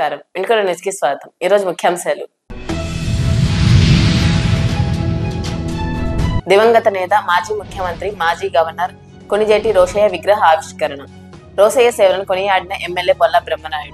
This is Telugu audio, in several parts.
నమస్కారం వెనుకొండ న్యూస్ కి స్వాగతం ఈరోజు ముఖ్యాంశాలు దివంగత నేత మాజీ ముఖ్యమంత్రి మాజీ గవర్నర్ కొనిజేటి రోషయ్య విగ్రహ ఆవిష్కరణ రోసయ్య సేవలను కొనియాడిన ఎమ్మెల్యే బొల్ల బ్రహ్మనాయుడు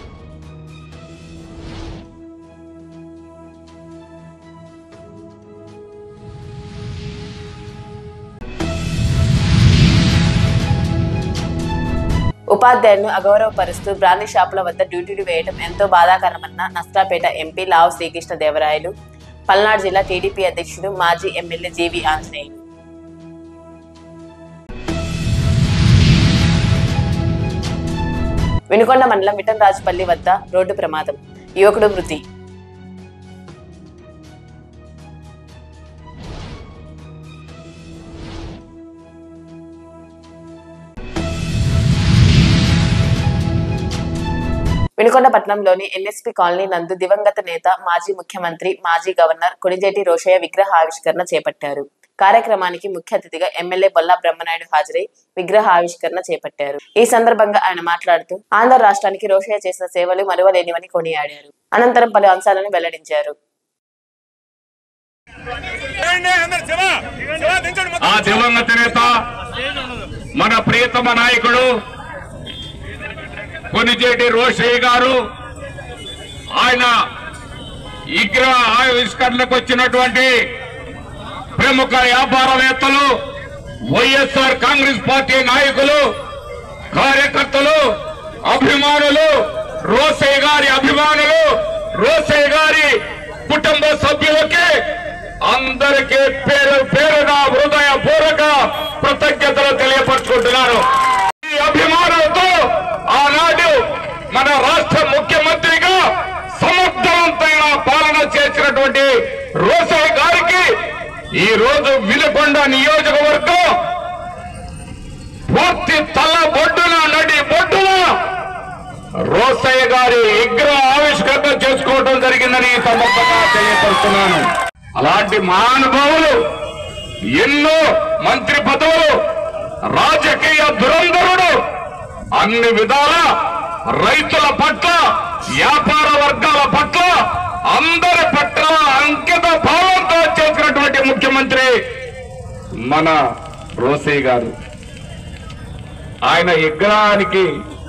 ఉపాధ్యాయులను అగౌరవపరుస్తూ బ్రాందీ షాపుల వద్ద డ్యూటీలు వేయడం ఎంతో బాధాకరమన్న నష్టాపేట ఎంపీ లావు శ్రీకృష్ణ దేవరాయలు పల్నాడు జిల్లా టీడీపీ అధ్యక్షుడు మాజీ ఎమ్మెల్యే జీవి ఆంజనేయులు వినుకొండ మండలం మిటన్రాజుపల్లి వద్ద రోడ్డు ప్రమాదం యువకుడు మృతి వినుకొండ పట్టణంలోని ఎన్ఎస్పి కాలనీ నందు దివంగత నేత మాజీ ముఖ్యమంత్రి మాజీ గవర్నర్ కొణిజేటి రోషయ్య విగ్రహ ఆవిష్కరణ చేపట్టారు కార్యక్రమానికి ముఖ్య అతిథిగా ఎమ్మెల్యే బొల్లా బ్రహ్మనాయుడు హాజరై విగ్రహ ఆవిష్కరణ చేపట్టారు ఈ సందర్భంగా ఆయన మాట్లాడుతూ ఆంధ్ర రాష్ట్రానికి రోషయ్య చేసిన సేవలు మరువలేనివని కొనియాడారు అనంతరం పలు అంశాలను వెల్లడించారు చేయండి అందరు శివ శివ దించండి మొత్తం. ఆ దివంగత నేత మన ప్రియతమ నాయకుడు కొనిచేటి రోషయ్య గారు ఆయన విగ్రహ ఆవిష్కరణకు వచ్చినటువంటి ప్రముఖ వ్యాపారవేత్తలు వైఎస్ఆర్ కాంగ్రెస్ పార్టీ నాయకులు కార్యకర్తలు అభిమానులు రోసయ్య గారి అభిమానులు రోసయ్య గారి కుటుంబ సభ్యులకి అందరికీ పేరు పేరున హృదయపూర్వక కృతజ్ఞతలు తెలియపరచుకుంటున్నారు ఈ అభిమానులతో ఆనాడు మన రాష్ట్ర ముఖ్యమంత్రిగా సమర్థవంతమైన పాలన చేసినటువంటి రోసయ్య గారికి ఈ రోజు వినుకొండ నియోజకవర్గం పూర్తి తల బొడ్డున నడి బొడ్డున రోసయ్య గారి విగ్రహ ఆవిష్కరణ చేసుకోవడం జరిగిందని ఈ సందర్భంగా తెలియపరుస్తున్నాను అలాంటి మహానుభావులు ఎన్నో మంత్రి పదవులు రాజకీయ దురంధరుడు అన్ని విధాల రైతుల పట్ల వ్యాపార వర్గాల పట్ల అందరి పట్ల అంకిత భావంతో చేసినటువంటి ముఖ్యమంత్రి మన రోసయ్య గారు ఆయన విగ్రహానికి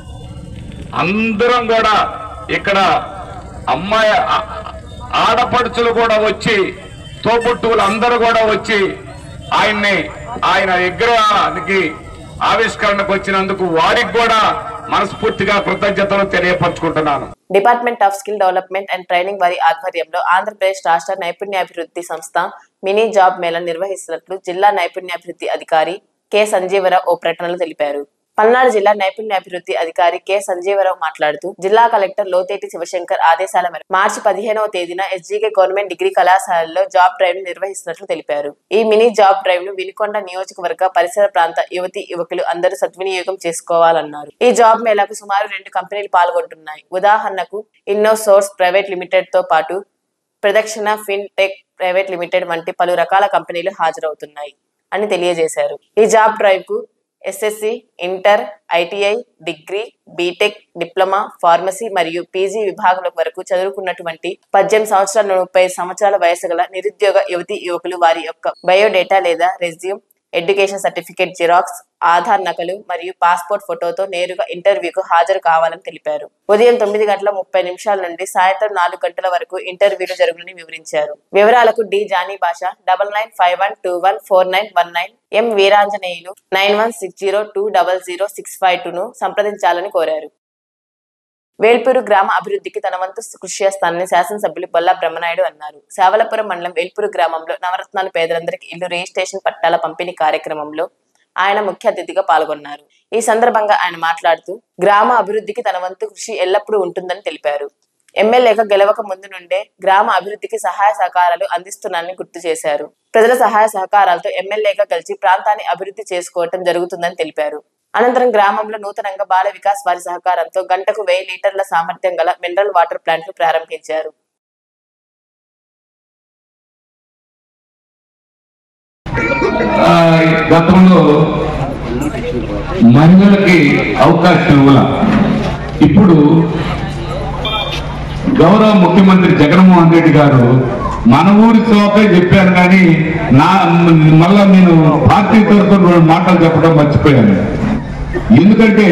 అందరం కూడా ఇక్కడ అమ్మాయి ఆ- ఆడపడుచులు కూడా వచ్చి తోబుట్టువులు అందరూ కూడా వచ్చి ఆయన్ని ఆయన విగ్రహానికి ఆవిష్కరణకు వచ్చినందుకు వారికి కూడా మనస్ఫూర్తిగా కృతజ్ఞతలు తెలియపరచుకుంటున్నాను department of skill development and training వారి ఆధ్వర్యంలో ఆంధ్రప్రదేశ్ రాష్ట్ర నైపుణ్యాభివృద్ధి సంస్థ మినీ జాబ్ మేళా నిర్వహిస్తున్నట్లు జిల్లా నైపుణ్యాభివృద్ధి అధికారి కె సంజీవరావు ఓ ప్రకటనలో తెలిపారు పల్నాడు జిల్లా నైపుణ్యాభివృద్ధి అధికారి కె సంజీవరావు మాట్లాడుతూ జిల్లా కలెక్టర్ లోతేటి శివశంకర్ ఆదేశాల మేరకు మార్చి పదిహేనవ తేదీన ఎస్జీకే గవర్నమెంట్ డిగ్రీ కళాశాలలో జాబ్ డ్రైవ్ ను నిర్వహిస్తున్నట్లు తెలిపారు ఈ మినీ జాబ్ డ్రైవ్ ను వినుకొండ నియోజకవర్గ పరిసర ప్రాంత యువతి యువకులు అందరూ సద్వినియోగం చేసుకోవాలన్నారు ఈ జాబ్ మేళాకు సుమారు రెండు కంపెనీలు పాల్గొంటున్నాయి ఉదాహరణకు ఇన్నో సోర్స్ ప్రైవేట్ లిమిటెడ్ తో పాటు ప్రదక్షిణ ఫిన్ టెక్ ప్రైవేట్ లిమిటెడ్ వంటి పలు రకాల కంపెనీలు హాజరవుతున్నాయి అని తెలియజేశారు ఈ జాబ్ డ్రైవ్ కు SSC inter ITI degree BTech diploma pharmacy మరియు పీజీ విభాగంలో వరకు చదువుకున్నటువంటి పద్దెనిమిది సంవత్సరాల ముప్పై సంవత్సరాల వయసు గల నిరుద్యోగ యువతి యువకులు వారి యొక్క బయోడేటా లేదా resume education certificate xerox Aadhaar నకలు మరియు పాస్పోర్ట్ ఫోటోతో నేరుగా ఇంటర్వ్యూకు హాజరు కావాలని తెలిపారు ఉదయం తొమ్మిది గంటల ముప్పై నిమిషాల నుండి సాయంత్రం నాలుగు గంటల వరకు ఇంటర్వ్యూలు జరుగునని వివరించారు వివరాలకు D Jani Basha double nine five one two one four nine one nine M Veeranjaneyulu nine one six zero two double zero six five two ను సంప్రదించాలని కోరారు వేల్పూరు గ్రామ అభివృద్ధికి తన వంతు కృషి చేస్తానని శాసనసభ్యులు బొల్లా బ్రహ్మనాయుడు అన్నారు శావలపురం మండలం వేల్పూరు గ్రామంలో నవరత్నాలు పేదలందరికీ ఇల్లు రిజిస్ట్రేషన్ పట్టాల పంపిణీ కార్యక్రమంలో ఆయన ముఖ్య అతిథిగా పాల్గొన్నారు ఈ సందర్భంగా ఆయన మాట్లాడుతూ గ్రామ అభివృద్ధికి తన వంతు కృషి ఎల్లప్పుడూ ఉంటుందని తెలిపారు ఎమ్మెల్యేగా గెలవక ముందు నుండే గ్రామ అభివృద్ధికి సహాయ సహకారాలు అందిస్తున్నానని గుర్తు చేశారు ప్రజల సహాయ సహకారాలతో ఎమ్మెల్యేగా గెలిచి ప్రాంతాన్ని అభివృద్ధి చేసుకోవటం జరుగుతుందని తెలిపారు అనంతరం గ్రామంలో నూతనంగా బాల వికాస్ వారి సహకారంతో గంటకు వెయ్యి లీటర్ల సామర్థ్యం గల మినరల్ వాటర్ ప్లాంట్ ను ప్రారంభించారు ఆ, గతంలో మహిళలకి అవకాశం ఇవ్వాల ఇప్పుడు గౌరవ ముఖ్యమంత్రి జగన్మోహన్ రెడ్డి గారు మన ఊరి సోపే చెప్పాను కానీ నా మళ్ళా నేను పార్టీ తరఫున రెండు మాటలు చెప్పడం మర్చిపోయాను ఎందుకంటే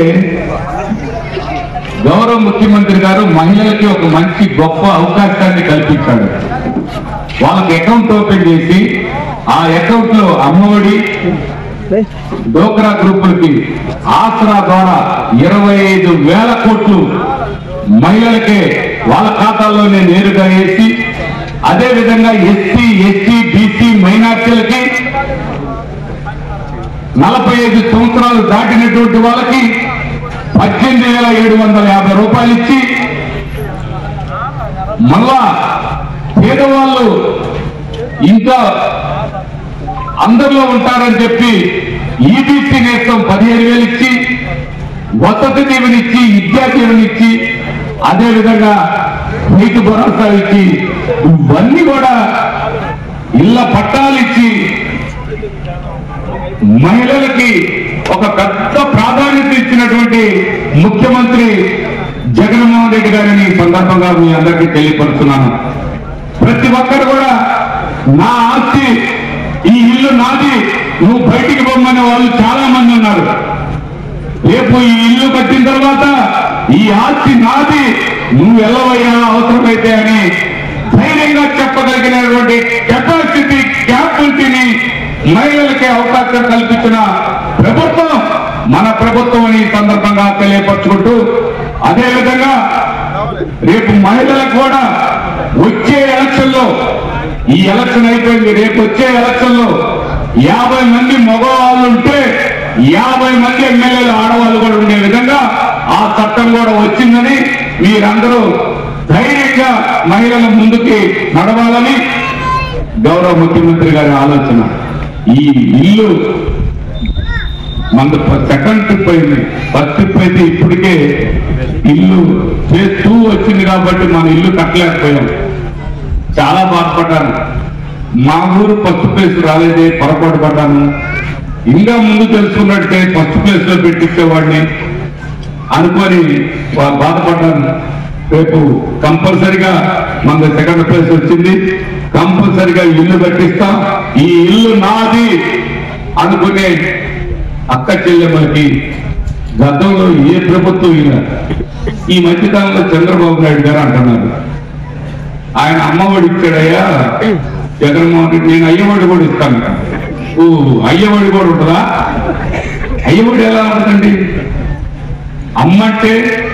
గౌరవ ముఖ్యమంత్రి గారు మహిళలకి ఒక మంచి గొప్ప అవకాశాన్ని కల్పించాడు వాళ్ళకి అకౌంట్ ఓపెన్ చేసి ఆ అకౌంట్ లో అమ్మఒడి డోక్రా గ్రూపులకి ఆసరా ద్వారా ఇరవై ఐదు వేల కోట్లు మహిళలకే వాళ్ళ ఖాతాల్లోనే నేరుగా వేసి అదే విధంగా ఎస్సీ ఎస్టీ బీసీ మైనార్టీలకి నలభై ఐదు సంవత్సరాలు దాటినటువంటి వాళ్ళకి పద్దెనిమిది వేల ఏడు వందల యాభై రూపాయలు ఇచ్చి మళ్ళా పేదవాళ్ళు ఇంకా అందరిలో ఉంటారని చెప్పి ఈబీసీ నేస్తం పదిహేను వేలు ఇచ్చి వసతి దీవెనిచ్చి విద్యా దీవెనిచ్చి అదే విధంగా రైతు భరోసా ఇచ్చి ఇవన్నీ కూడా ఇళ్ల పట్టాలు ఇచ్చి మహిళలకి ఒక పెద్ద ప్రాధాన్యత ఇచ్చినటువంటి ముఖ్యమంత్రి జగన్మోహన్ రెడ్డి గారిని ఈ సందర్భంగా మీ అందరికీ తెలియపరుస్తున్నాను ప్రతి ఒక్కరు కూడా నా ఆస్తి ఈ ఇల్లు నాది నువ్వు బయటికి పొమ్మనే వాళ్ళు చాలా మంది ఉన్నారు రేపు ఈ ఇల్లు కట్టిన తర్వాత ఈ ఆస్తి నాది నువ్వు వెళ్ళవయ్యా అవసరమైతే అని ధైర్యంగా చెప్పగలిగినటువంటి కెపాసిటీ క్యాపబిలిటీని మహిళలకి అవకాశం కల్పించిన ప్రభుత్వం మన ప్రభుత్వం అని ఈ సందర్భంగా తెలియపరచుకుంటూ అదేవిధంగా రేపు మహిళలకు కూడా వచ్చే ఎలక్షన్ లో ఈ ఎలక్షన్ అయిపోయింది రేపు వచ్చే ఎలక్షన్ లో యాభై మంది మగవాళ్ళు ఉంటే యాభై మంది ఎమ్మెల్యేలు ఆడవాళ్ళు కూడా ఉండే విధంగా ఆ చట్టం కూడా వచ్చిందని మీరందరూ ధైర్యంగా మహిళల ముందుకి నడవాలని గౌరవ ముఖ్యమంత్రి గారి ఆలోచన ఈ ఇల్లు మన సెకండ్ ట్రిప్ అయింది ఫస్ట్ ట్రిప్ అయితే ఇప్పటికే ఇల్లు చేస్తూ వచ్చింది కాబట్టి మన ఇల్లు కట్టలేకపోయాం చాలా బాధపడ్డాను మా ఊరు ఫస్ట్ ప్లేస్ రాలేదే పొరపాటు పడ్డాను ఇంకా ముందు తెలుసుకున్నట్టే ఫస్ట్ ప్లేస్ లో పెట్టించేవాడిని అనుకొని బా- బాధపడ్డాను రేపు కంపల్సరిగా మన సెకండ్ ప్లేస్ వచ్చింది కంపల్సరిగా ఇల్లు కట్టిస్తాం ఈ ఇల్లు నాది అనుకునే అక్క చెల్లెమ్మలకి గతంలో ఏ ప్రభుత్వం ఇలా ఈ మధ్యకాలంలో చంద్రబాబు నాయుడు గారు అంటున్నారు ఆయన అమ్మఒడి ఇచ్చాడయ్యా జగన్మోహన్ రెడ్డి నేను అయ్యఒడి కూడా ఇస్తాను ఓ అయ్యఒడి కూడా ఉంటుందా అయ్యఒడి ఎలా ఉంటుందండి అమ్మంటే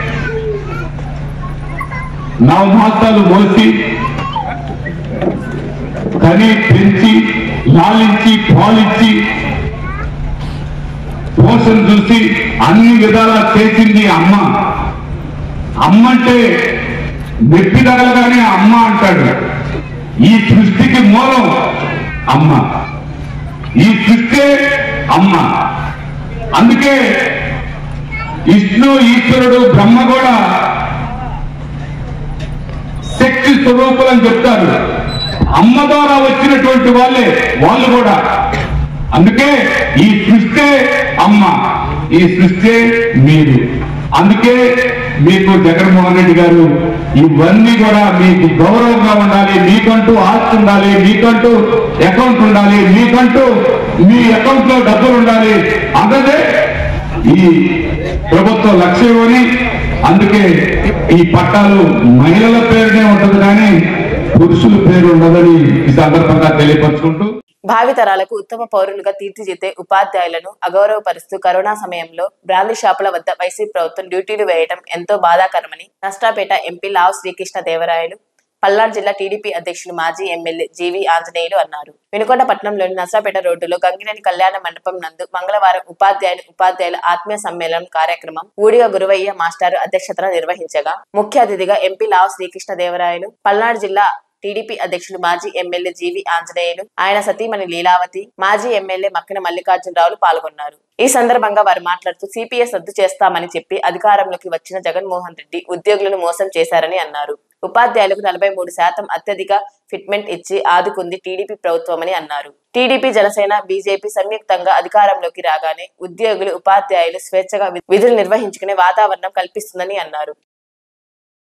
నవ మాసాలు మోసి కని పెంచి లాలించి పాలించి పోషణ చూసి అన్ని విధాలా చేసింది అమ్మ అమ్మంటే నెప్పి తగలగానే అమ్మ అంటాడు ఈ సృష్టికి మూలం అమ్మ ఈ సృష్టి అమ్మ అందుకే విష్ణు ఈశ్వరుడు బ్రహ్మ కూడా శక్తి స్వరూపులు అని చెప్తారు అమ్మ ద్వారా వచ్చినటువంటి వాళ్ళే వాళ్ళు కూడా అందుకే ఈ సృష్టి అమ్మ ఈ సృష్టి మీరు అందుకే మీకు జగన్మోహన్ రెడ్డి గారు ఇవన్నీ కూడా మీకు గౌరవంగా ఉండాలి మీకంటూ ఆస్తి ఉండాలి మీకంటూ అకౌంట్ ఉండాలి మీకంటూ మీ అకౌంట్ లో డబ్బులు ఉండాలి అన్నదే ఈ ప్రభుత్వ లక్ష్యం అని అందుకే ఈ పట్టాలు మహిళల పేరునే ఉంటుంది కానీ పురుషుల పేరు ఉండదని ఈ సందర్భంగా తెలియపరుచుకుంటూ భావితరాలకు ఉత్తమ పౌరులుగా తీర్చిదిద్దే ఉపాధ్యాయులను అగౌరవపరుస్తూ కరోనా సమయంలో బ్రాందీ షాపుల వద్ద వైసీపీ ప్రభుత్వం డ్యూటీలు వేయడం ఎంతో బాధాకరమని నష్టాపేట ఎంపీ లావు శ్రీకృష్ణ దేవరాయలు పల్నాడు జిల్లా టీడీపీ అధ్యక్షులు మాజీ ఎమ్మెల్యే జీవి ఆంజనేయులు అన్నారు వినుకొండ పట్టణంలోని నర్సాపేట రోడ్డులో గంగినేని కళ్యాణ మండపం నందు మంగళవారం ఉపాధ్యాయులు ఉపాధ్యాయుల ఆత్మీయ సమ్మేళనం కార్యక్రమం ఊడిగ గురువయ్య మాస్టారు అధ్యక్షతన నిర్వహించగా ముఖ్య అతిథిగా ఎంపీ లావు శ్రీకృష్ణ దేవరాయలు పల్నాడు జిల్లా టీడీపీ అధ్యక్షులు మాజీ ఎమ్మెల్యే జీవి ఆంజనేయులు ఆయన సతీమణి లీలావతి మాజీ ఎమ్మెల్యే మక్కిన మల్లికార్జునరావులు పాల్గొన్నారు ఈ సందర్భంగా వారు మాట్లాడుతూ సిపిఎస్ రద్దు చేస్తామని చెప్పి అధికారంలోకి వచ్చిన జగన్మోహన్ రెడ్డి ఉద్యోగులను మోసం చేశారని అన్నారు ఉపాధ్యాయులకు నలభై మూడు శాతం అత్యధిక ఫిట్మెంట్ ఇచ్చి ఆదుకుంది టీడీపీ ప్రభుత్వమని అన్నారు టీడీపీ జనసేన బీజేపీ సంయుక్తంగా అధికారంలోకి రాగానే ఉద్యోగులు ఉపాధ్యాయులు స్వేచ్ఛగా విధులు నిర్వహించుకునే వాతావరణం కల్పిస్తుందని అన్నారు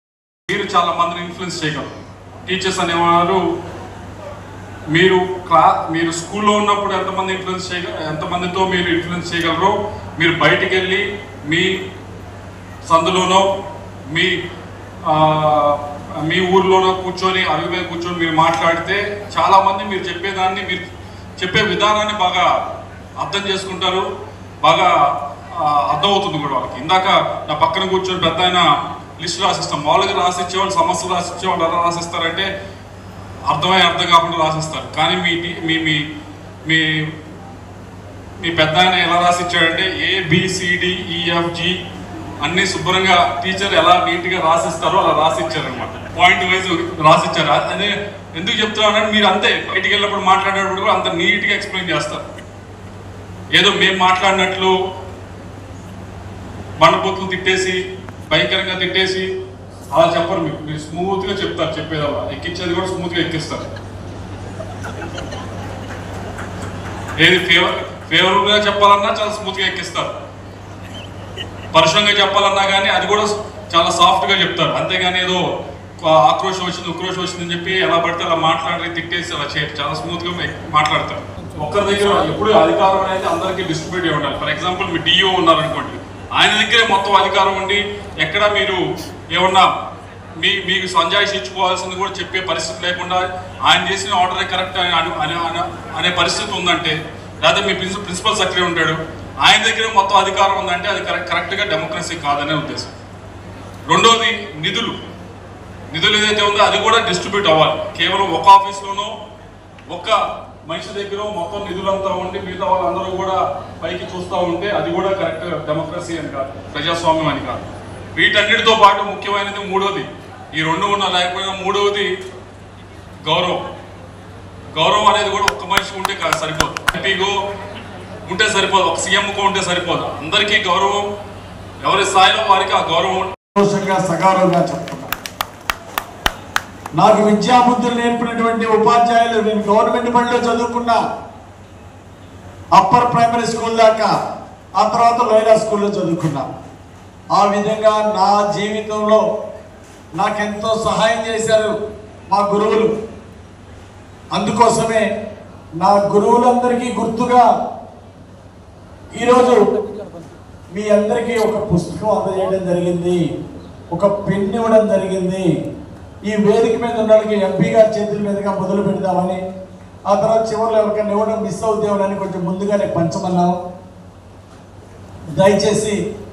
మీరు చాలా మందిని ఇన్ఫ్లుయెన్స్ చేయగలరు టీచర్స్ అనేవారు మీరు క్లా మీరు స్కూల్లో ఉన్నప్పుడు ఎంతమంది ఇన్ఫ్లుయెన్స్ చేయగ ఎంతమందితో మీరు ఇన్ఫ్లుయెన్స్ చేయగలరో మీరు బయటికి వెళ్ళి మీ సందులోనో మీ ఆ, మీ ఊర్లోనో కూర్చొని అరుగు మీద కూర్చొని మీరు మాట్లాడితే చాలామంది మీరు చెప్పేదాన్ని మీరు చెప్పే విధానాన్ని బాగా అర్థం చేసుకుంటారు బాగా ఆ, అర్థమవుతుంది కూడా వాళ్ళకి ఇందాక నా పక్కన కూర్చొని పెద్ద ఆయన లిస్ట్ రాసిస్తాం మామూలుగా రాసిచ్చేవాళ్ళు సమస్యలు రాసిచ్చేవాళ్ళు ఎలా రాసిస్తారంటే అర్థమై అర్థం కాకుండా రాసిస్తారు కానీ మీ టీ- మీ మీ మీ మీ పెద్ద ఆయన ఎలా రాసిచ్చాడంటే ఏ బిసిడి ఈఎఫ్జి అన్ని శుభ్రంగా టీచర్ ఎలా నీట్గా రాసిస్తారో అలా రాసిచ్చారనమాట పాయింట్ వైజ్ రాసిచ్చారు అదే ఎందుకు చెప్తున్నానంటే మీరు అంతే బయటికి వెళ్ళినప్పుడు మాట్లాడేటప్పుడు కూడా అంత నీట్గా ఎక్స్ప్లెయిన్ చేస్తారు ఏదో మేము మాట్లాడినట్లు బండపోతులు తిట్టేసి భయంకరంగా తిట్టేసి అలా చెప్పరు మీరు మీరు స్మూత్గా చెప్తారు చెప్పేదల్లా ఎక్కించేది కూడా స్మూత్గా ఎక్కిస్తారు ఏది ఫేవర్ ఫేవరబుల్గా చెప్పాలన్నా చాలా స్మూత్గా ఎక్కిస్తారు పరుషంగా చెప్పాలన్నా కానీ అది కూడా చాలా సాఫ్ట్గా చెప్తారు అంతేగాని ఏదో ఆ- ఆక్రోషం వచ్చింది ఉక్రోషం వచ్చిందని చెప్పి ఎలా పడితే అలా మాట్లాడి తిట్టేసి అలా చేయరు చాలా స్మూత్గా మాట్లాడతారు ఒక్కరి దగ్గర ఎప్పుడు అధికారం అనేది అందరికీ డిస్ట్రిబ్యూట్ అయి ఉండాలి ఫర్ ఎగ్జాంపుల్ మీ డిఓ ఉన్నారనుకోండి ఆయన దగ్గరే మొత్తం అధికారం ఉండి ఎక్కడ మీరు ఏమన్నా మీ మీకు సంజాయిషి ఇచ్చుకోవాల్సింది కూడా చెప్పే పరిస్థితి లేకుండా ఆయన చేసిన ఆర్డరే కరెక్ట్ అని అను- అనే అనే- అనే పరిస్థితి ఉందంటే లేదా మీ ప్రిన్సి ప్రిన్సిపల్ సెక్రటరీ ఉంటాడు ఆయన దగ్గర మొత్తం అధికారం ఉందంటే అది కరెక్ట్ కరెక్ట్గా డెమోక్రసీ కాదనే ఉద్దేశం రెండోది నిధులు నిధులు ఏదైతే ఉందో అది కూడా డిస్ట్రిబ్యూట్ అవ్వాలి కేవలం ఒక ఆఫీస్లోనో ఒక మనిషి దగ్గర మొత్తం నిధులంతా ఉండి మిగతా వాళ్ళందరూ కూడా పైకి చూస్తూ ఉంటే అది కూడా కరెక్ట్ డెమోక్రసీ అని కాదు ప్రజాస్వామ్యం అని కాదు వీటన్నిటితో పాటు ముఖ్యమైనది మూడోది ఈ రెండు ఉన్న లేకపోయినా మూడవది గౌరవం గౌరవం అనేది కూడా ఒక్క మనిషి ఉంటే కాదు సరిపోదు ఎంపీగో ఉంటే సరిపోదు ఒక సీఎంకో ఉంటే సరిపోదు అందరికీ గౌరవం ఎవరి స్థాయిలో వారికి ఆ గౌరవం సంతోషంగా సగారంగా చెప్తున్నా నాకు విద్యాబుద్ధులు నేర్పినటువంటి ఉపాధ్యాయులు నేను గవర్నమెంట్ బడిలో చదువుకున్నా అప్పర్ ప్రైమరీ స్కూల్ దాకా ఆ తర్వాత లోయర్ స్కూల్లో చదువుకున్నా ఆ విధంగా నా జీవితంలో నాకెంతో సహాయం చేశారు మా గురువులు అందుకోసమే నా గురువులందరికీ గుర్తుగా ఈరోజు మీ అందరికీ ఒక పుస్తకం అందజేయడం జరిగింది ఒక పెన్ ఇవ్వడం జరిగింది ఈ వేదిక మీద ఉన్న వాళ్ళకి ఎంపీ గారి చేతుల మీదుగా మొదలు పెడదామని ఆ తర్వాత చివరిలో ఎవరికైనా ఇవ్వడం మిస్ అవుతామని కొంచెం ముందుగానే పంచమన్నాం దయచేసి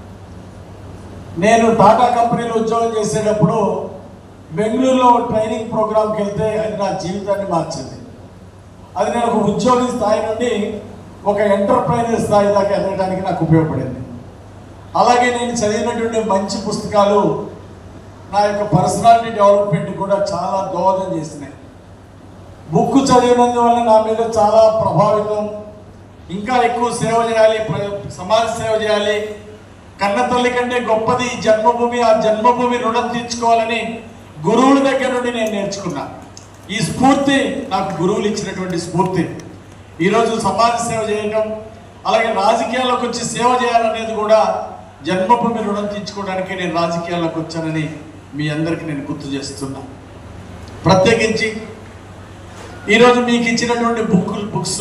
నేను టాటా కంపెనీలో ఉద్యోగం చేసేటప్పుడు బెంగళూరులో ట్రైనింగ్ ప్రోగ్రామ్కి వెళ్తే అది నా జీవితాన్ని మార్చింది అది నేను ఒక ఉద్యోగి స్థాయి నుండి ఒక ఎంటర్ప్రైనర్ స్థాయి దాకా ఎదగడానికి నాకు ఉపయోగపడింది అలాగే నేను చదివినటువంటి మంచి పుస్తకాలు నా యొక్క పర్సనాలిటీ డెవలప్మెంట్ కూడా చాలా దోహదం చేసినాయి బుక్ చదివినందువల్ల నా మీద చాలా ప్రభావితం ఇంకా ఎక్కువ సేవ చేయాలి ప్ర- సమాజ సేవ చేయాలి కన్న తల్లి కంటే గొప్పది ఈ జన్మభూమి ఆ జన్మభూమి రుణం తీర్చుకోవాలని గురువుల దగ్గర నుండి నేను నేర్చుకున్నా ఈ స్ఫూర్తి నాకు గురువులు ఇచ్చినటువంటి స్ఫూర్తి ఈరోజు సమాజ సేవ చేయడం అలాగే రాజకీయాల్లోకి వచ్చి సేవ చేయాలనేది కూడా జన్మభూమి రుణం తీర్చుకోవడానికి నేను రాజకీయాల్లోకి వచ్చానని మీ అందరికీ నేను గుర్తు చేస్తున్నా ప్రత్యేకించి ఈరోజు మీకు ఇచ్చినటువంటి బుక్ బుక్స్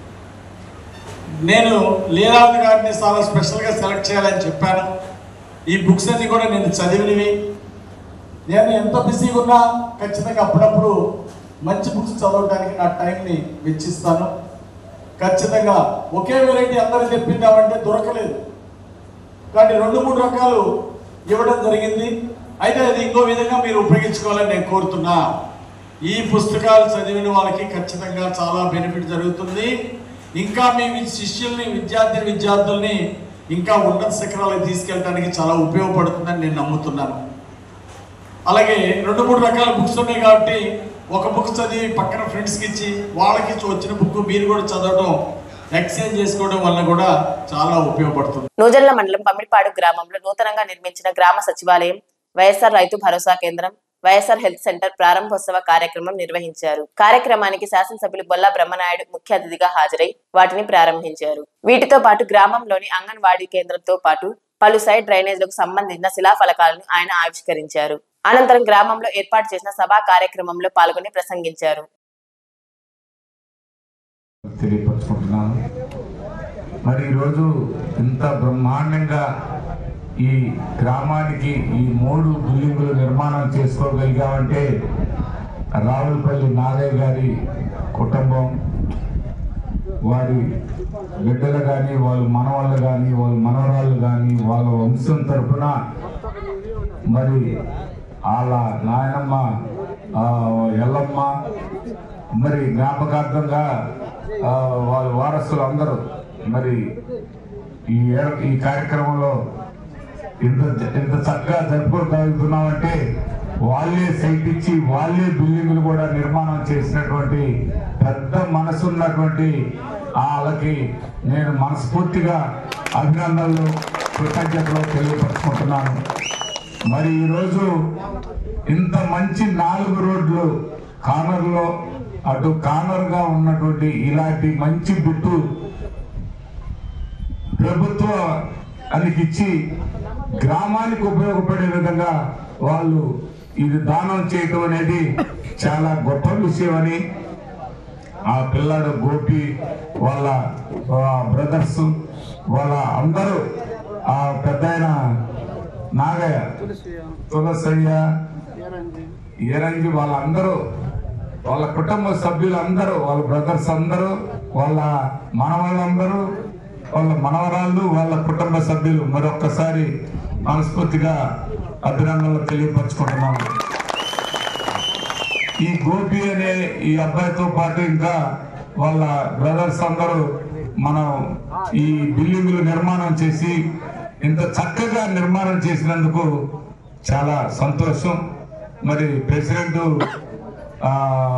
నేను లీలావతి గారిని చాలా స్పెషల్గా సెలెక్ట్ చేయాలని చెప్పాను ఈ బుక్స్ అన్ని కూడా నేను చదివినవి నేను ఎంత బిజీగా ఉన్నా ఖచ్చితంగా అప్పుడప్పుడు మంచి బుక్స్ చదవడానికి నా టైంని వెచ్చిస్తాను ఖచ్చితంగా ఒకే వెరైటీ అందరూ తెప్పిందామంటే దొరకలేదు కానీ రెండు మూడు రకాలు ఇవ్వడం జరిగింది అయితే అది ఇంకో విధంగా మీరు ఉపయోగించుకోవాలని నేను కోరుతున్నా ఈ పుస్తకాలు చదివిన వాళ్ళకి ఖచ్చితంగా చాలా బెనిఫిట్ జరుగుతుంది ఇంకా మీ వి- శిష్యుల్ని విద్యార్థి విద్యార్థుల్ని ఇంకా ఉన్నత శిఖరాలకు తీసుకెళ్ళడానికి చాలా ఉపయోగపడుతుందని నేను నమ్ముతున్నాను అలాగే రెండు మూడు రకాల బుక్స్ ఉన్నాయి కాబట్టి ఒక బుక్ చదివి పక్కన ఫ్రెండ్స్కి ఇచ్చి వాళ్ళకి ఇచ్చి వచ్చిన బుక్ మీరు కూడా చదవడం ఎక్స్చేంజ్ చేసుకోవడం వల్ల కూడా చాలా ఉపయోగపడుతుంది నూజల్ల మండలం పమ్మిడిపాడు గ్రామంలో నూతనంగా నిర్మించిన గ్రామ సచివాలయం వైఎస్ఆర్ రైతు భరోసా కేంద్రం వైఎస్ఆర్ హెల్త్ సెంటర్ ప్రారంభోత్సవ కార్యక్రమం నిర్వహించారు కార్యక్రమానికి శాసనసభ్యులు బొల్లా బ్రహ్మనాయుడు ముఖ్య అతిథిగా హాజరై వాటిని ప్రారంభించారు వీటితో పాటు గ్రామంలోని అంగన్వాడీ కేంద్రంతో పాటు పలు సైడ్ డ్రైనేజ్లకు సంబంధించిన శిలాఫలకాలను ఆయన ఆవిష్కరించారు అనంతరం గ్రామంలో ఏర్పాటు చేసిన సభా కార్యక్రమంలో పాల్గొని ప్రసంగించారు తెలియపరచుకుంటున్నాను మరి ఈరోజు ఇంత బ్రహ్మాండంగా ఈ గ్రామానికి ఈ మూడు బిల్డింగులు నిర్మాణం చేసుకోగలిగామంటే రావులపల్లి నాగయ్య గారి కుటుంబం వారి బిడ్డలు కానీ వాళ్ళ మనవాళ్ళు కానీ వాళ్ళ మనవరాళ్ళు కానీ వాళ్ళ వంశం తరపున మరి వాళ్ళ నాయనమ్మ ఆ, ఎల్లమ్మ మరి జ్ఞాపకార్థంగా ఆ, వాళ్ళ వారసులు అందరూ మరి ఈ ఏ- ఈ కార్యక్రమంలో ఇంత ఇంత చక్కగా జరుపుకోగలుగుతున్నామంటే వాళ్ళే సైట్ ఇచ్చి వాళ్ళే బిల్డింగులు కూడా నిర్మాణం చేసినటువంటి పెద్ద మనసు ఉన్నటువంటి వాళ్ళకి నేను మనస్ఫూర్తిగా అభినందనలు కృతజ్ఞతలు తెలియపరుచుకుంటున్నాను మరి ఈరోజు ఇంత మంచి నాలుగు రోడ్లు కార్నర్లో అటు కార్నర్గా ఉన్నటువంటి ఇలాంటి మంచి బిట్టు ప్రభుత్వ అనికి ఇచ్చి గ్రామానికి ఉపయోగపడే విధంగా వాళ్ళు ఇది దానం చేయటం అనేది చాలా గొప్ప విషయం అని ఆ పిల్లాడు గోపి వాళ్ళ బ్రదర్స్ వాళ్ళ అందరూ ఆ పెద్ద నాగయ్య తులసయ్య ఏరంగి వాళ్ళందరూ వాళ్ళ కుటుంబ సభ్యులందరూ వాళ్ళ బ్రదర్స్ అందరూ వాళ్ళ మనవాళ్ళందరూ వాళ్ళ మనవరాళ్ళు వాళ్ళ కుటుంబ సభ్యులు మరొక్కసారి మనస్ఫూర్తిగా అభినందనలు తెలియపరచుకుంటున్నాను ఈ గోపి అనే ఈ అబ్బాయితో పాటు ఇంకా వాళ్ళ బ్రదర్స్ అందరూ మనం ఈ బిల్డింగులు నిర్మాణం చేసి ఇంత చక్కగా నిర్మాణం చేసినందుకు చాలా సంతోషం మరి ప్రెసిడెంట్ ఆ,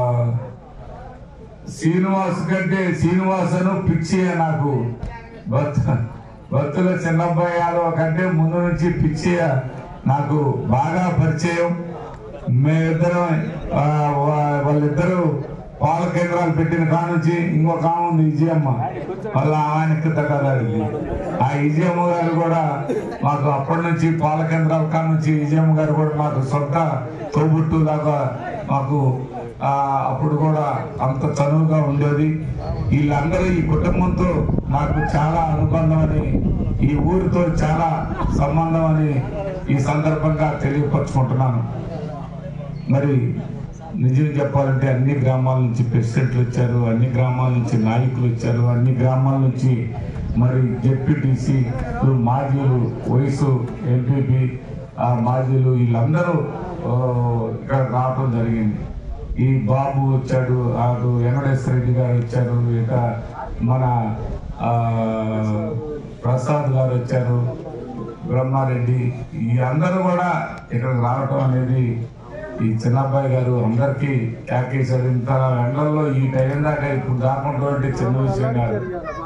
శ్రీనివాస్ కంటే శ్రీనివాస్ అను పిచ్చి నాకు భక్తు భక్తుల చిన్నబ్బాయి యాదవ్ కంటే ముందు నుంచి పిచ్చి నాకు బాగా పరిచయం మేమిద్దరం ఆ, వా- వాళ్ళిద్దరూ పాల కేంద్రాలు పెట్టిన కాడ నుంచి ఇంకొక ఆమె ఉంది విజయమ్మ వాళ్ళ ఆయనకి తగ్గదాడికి ఆ విజయమ్మ గారు కూడా మాకు అప్పటి నుంచి పాల కేంద్రాల కాడ నుంచి విజయమ్మ గారు కూడా మాకు సొంత తోబుట్టు లాగా మాకు ఆ, అప్పుడు కూడా అంత చనువుగా ఉండేది వీళ్ళందరూ ఈ కుటుంబంతో నాకు చాలా అనుబంధం అని ఈ ఊరితో చాలా సంబంధం అని ఈ సందర్భంగా తెలియపరచుకుంటున్నాను మరి నిజం చెప్పాలంటే అన్ని గ్రామాల నుంచి ప్రెసిడెంట్లు వచ్చారు అన్ని గ్రామాల నుంచి నాయకులు వచ్చారు అన్ని గ్రామాల నుంచి మరి జెడ్పీటీసీ మాజీలు వయసు ఎంపీపీ ఆ మాజీలు వీళ్ళందరూ ఆ, ఇక్కడ రావడం జరిగింది ఈ బాబు వచ్చాడు అటు వెంకటేశ్వర రెడ్డి గారు వచ్చారు ఇక మన ఆ, ప్రసాద్ గారు వచ్చారు బ్రహ్మారెడ్డి ఈ అందరూ కూడా ఇక్కడికి రావటం అనేది ఈ చిన్నబ్బాయి గారు అందరికీ ప్యాకేజీలు ఇంత ఎండల్లో ఈ టైం దాకా ఇప్పుడు కాకుండా అంటే చిన్న విషయం కాదు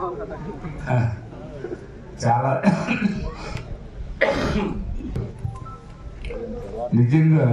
చాలా నిజంగా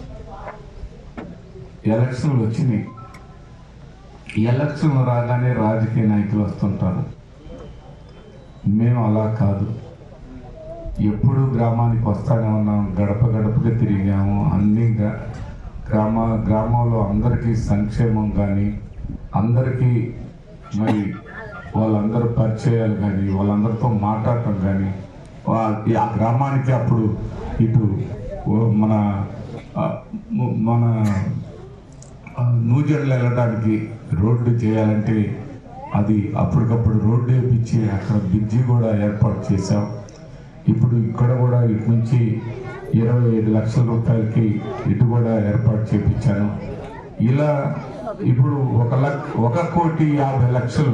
ఎలక్షన్లు వచ్చినాయి ఈ ఎలక్షన్ రాగానే రాజకీయ నాయకులు వస్తుంటారు మేము అలా కాదు ఎప్పుడు గ్రామానికి వస్తానే ఉన్నాం గడప గడపగా తిరిగాము అన్ని గ్రా- గ్రామ గ్రామంలో అందరికీ సంక్షేమం కానీ అందరికీ మరి వాళ్ళందరూ పరిచయాలు కానీ వాళ్ళందరితో మాట్లాడటం కానీ వా- ఈ ఆ గ్రామానికి అప్పుడు ఇటు ఓ మన ఆ, ము- మన ఆ, నూజెండ్లు వెళ్ళడానికి రోడ్డు చేయాలంటే అది అప్పటికప్పుడు రోడ్డు వేపించి అక్కడ బ్రిడ్జి కూడా ఏర్పాటు చేశాం ఇప్పుడు ఇక్కడ కూడా ఇటు నుంచి ఇరవై ఐదు లక్షల రూపాయలకి ఇటు కూడా ఏర్పాటు చేపించాను ఇలా ఇప్పుడు ఒక లక్ష ఒక కోటి యాభై లక్షలు